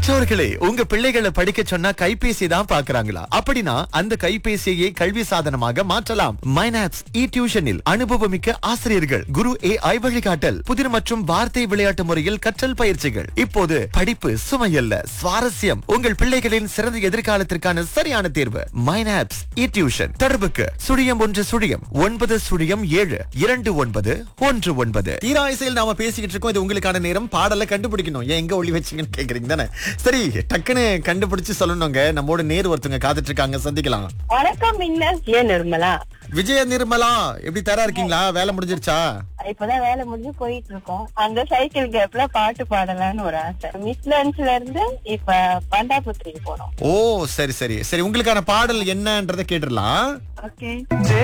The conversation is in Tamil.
பெற்றோர்களே உங்க பிள்ளைகளை படிக்க சொன்னா கைபேசி தான் பாக்குறாங்களா அப்படின்னா அந்த கைபேசியை கல்வி சாதனமாக மாற்றலாம் மைனாப்ஸ் இ டியூஷனில் அனுபவமிக்க ஆசிரியர்கள் குரு ஏ ஐ வழிகாட்டல் புதிர் மற்றும் வார்த்தை விளையாட்டு முறையில் கற்றல் பயிற்சிகள் இப்போது படிப்பு சுமையல்ல சுவாரஸ்யம் உங்கள் பிள்ளைகளின் சிறந்த எதிர்காலத்திற்கான சரியான தேர்வு மைனாப்ஸ் இ டியூஷன் தொடர்புக்கு சுழியம் ஒன்று சுழியம் ஒன்பது சுழியம் ஏழு இரண்டு ஒன்பது ஒன்று ஒன்பது தீராயசையில் நாம பேசிக்கிட்டு இருக்கோம் இது உங்களுக்கான நேரம் பாடலை கண்டுபிடிக்கணும் ஏன் எங்க ஒளி வச்சீங்கன்னு கேக்குறீங்க தானே சரி டக்குன்னு கண்டுபிடிச்சு சொல்லணுங்க நம்மோட நேர் ஒருத்தவங்க காத்துட்டு இருக்காங்க சந்திக்கலாம் வணக்கம் மின்னல் ஏன் நிர்மலா விஜய நிர்மலா எப்படி தரா இருக்கீங்களா வேலை முடிஞ்சிருச்சா இப்பதான் வேலை முடிஞ்சு போயிட்டு இருக்கோம் அந்த சைக்கிள் கேப்ல பாட்டு பாடலாம்னு ஒரு ஆசை மிஸ்லன்ஸ்ல இருந்து இப்ப பண்டாபுத்திரிக்கு போனோம் ஓ சரி சரி சரி உங்களுக்கான பாடல் என்னன்றதை கேட்டுடலாம் ஓகே